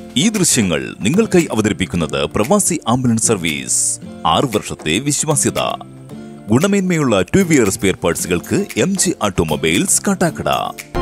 ഈ ദൃശ്യങ്ങൾ നിങ്ങൾക്കായി അവതരിപ്പിക്കുന്നത് പ്രവാസി ആംബുലൻസ് സർവീസ് ആറ് വർഷത്തെ വിശ്വാസ്യത ഗുണമേന്മയുള്ള ടു വീലർ സ്പെയർ പാർട്സുകൾക്ക് M G automobiles Kattakada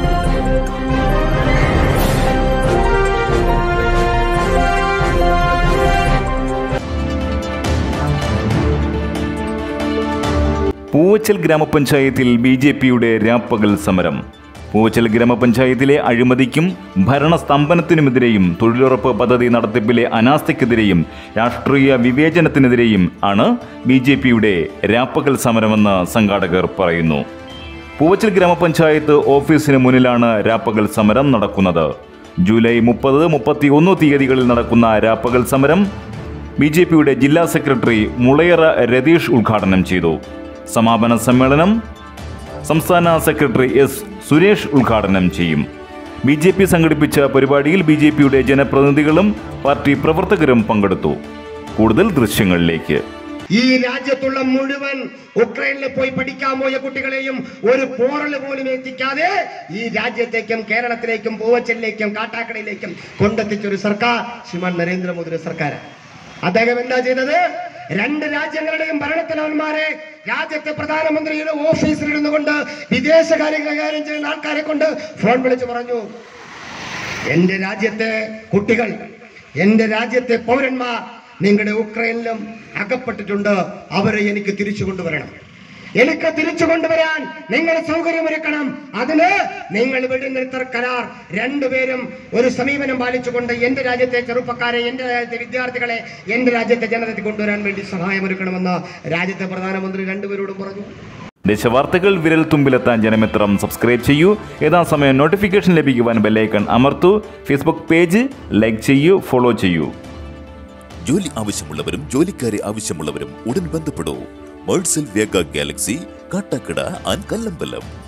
Poovachal ഗ്രാമപഞ്ചായത്തിൽ ബി ജെ പിയുടെ രാപ്പകൽ സമരം പൂവച്ചൽ ഗ്രാമപഞ്ചായത്തിലെ അഴിമതിക്കും ഭരണസ്തംഭനത്തിനുമെതിരെയും തൊഴിലുറപ്പ് പദ്ധതി നടത്തിപ്പിലെ അനാസ്ഥയ്ക്കെതിരെയും രാഷ്ട്രീയ വിവേചനത്തിനെതിരെയും ആണ് ബി ജെ പിയുടെ രാപ്പകൽ സമരമെന്ന് സംഘാടകർ പറയുന്നു പൂവച്ചൽ ഗ്രാമപഞ്ചായത്ത് ഓഫീസിന് മുന്നിലാണ് രാപ്പകൽ സമരം നടക്കുന്നത് ജൂലൈ മുപ്പത് മുപ്പത്തി ഒന്ന് തീയതികളിൽ നടക്കുന്ന രാപ്പകൽ സമരം ബി ജെ പിയുടെ ജില്ലാ സെക്രട്ടറി മുളയറ രതീഷ് ഉദ്ഘാടനം ചെയ്തു സമാപന സമ്മേളനം സംസ്ഥാന സെക്രട്ടറി എസ് സുരേഷ് ഉദ്ഘാടനം ചെയ്യും ബി ജെ പി സംഘടിപ്പിച്ച പരിപാടിയിൽ ബി ജെ പിയുടെ ജനപ്രതിനിധികളും പാർട്ടി പ്രവർത്തകരും പങ്കെടുത്തു കൂടുതൽ ദൃശ്യങ്ങളിലേക്ക് ഈ രാജ്യത്തുള്ള മുഴുവൻ ഉക്രൈനിൽ പോയി പഠിക്കാൻ പോയ കുട്ടികളെയും ഒരു പോറല് പോലും എത്തിക്കാതെ ഈ രാജ്യത്തേക്കും കേരളത്തിലേക്കും പൂവച്ചലിലേക്കും കാട്ടാക്കടയിലേക്കും കൊണ്ടെത്തിച്ച ഒരു സർക്കാർ ശ്രീമാൻ നരേന്ദ്രമോദിയുടെ സർക്കാർ അദ്ദേഹം എന്താ ചെയ്തത് രണ്ട് രാജ്യങ്ങളുടെയും ഭരണത്തലവന്മാരെ രാജ്യത്തെ പ്രധാനമന്ത്രിയുടെ ഓഫീസിലിരുന്നു കൊണ്ട് വിദേശകാര്യ കൈകാര്യം ചെയ്യുന്ന ആൾക്കാരെ കൊണ്ട് ഫോൺ വിളിച്ചു പറഞ്ഞു എന്റെ രാജ്യത്തെ കുട്ടികൾ എന്റെ രാജ്യത്തെ പൗരന്മാർ നിങ്ങളുടെ ഉക്രൈനിലും അകപ്പെട്ടിട്ടുണ്ട് അവരെ എനിക്ക് തിരിച്ചു കൊണ്ടുവരണം എനിക്ക് തിരിച്ചു കൊണ്ടുവരാൻ നിങ്ങൾ സൗകര്യമൊരുക്കണം അതിന് നിങ്ങൾ വെടിനിർത്തൽ കരാർ രണ്ടുപേരും ഒരു സമീപനം പാലിച്ചുകൊണ്ട് എന്റെ രാജ്യത്തെ ചെറുപ്പക്കാരെ എന്റെ രാജ്യത്തെ വിദ്യാർത്ഥികളെ എന്റെ രാജ്യത്തെ ജനതയ്ക്ക് കൊണ്ടുവരാൻ വേണ്ടി സഹായമൊരുക്കണമെന്ന് രാജ്യത്തെ പ്രധാനമന്ത്രി രണ്ടുപേരോടും പറഞ്ഞു ദേശവാർത്തകൾ വിരൽ തുമ്പിലെത്താൻ ജനമിത്രം സബ്സ്ക്രൈബ് ചെയ്യൂ യഥാസമയം നോട്ടിഫിക്കേഷൻ ലഭിക്കുവാൻ ബെല്ലൈക്കൺ അമർത്തൂ ഫേസ്ബുക്ക് പേജ് ലൈക്ക് ചെയ്യൂ ഫോളോ ചെയ്യൂ ജോലി ആവശ്യമുള്ളവരും ജോലിക്കാരെ ആവശ്യമുള്ളവരും ഉടൻ ബന്ധപ്പെടൂ മേഴ്സൽ വേഗ ഗാലക്സി കാട്ടാക്കട ആൻഡ് കല്ലമ്പലം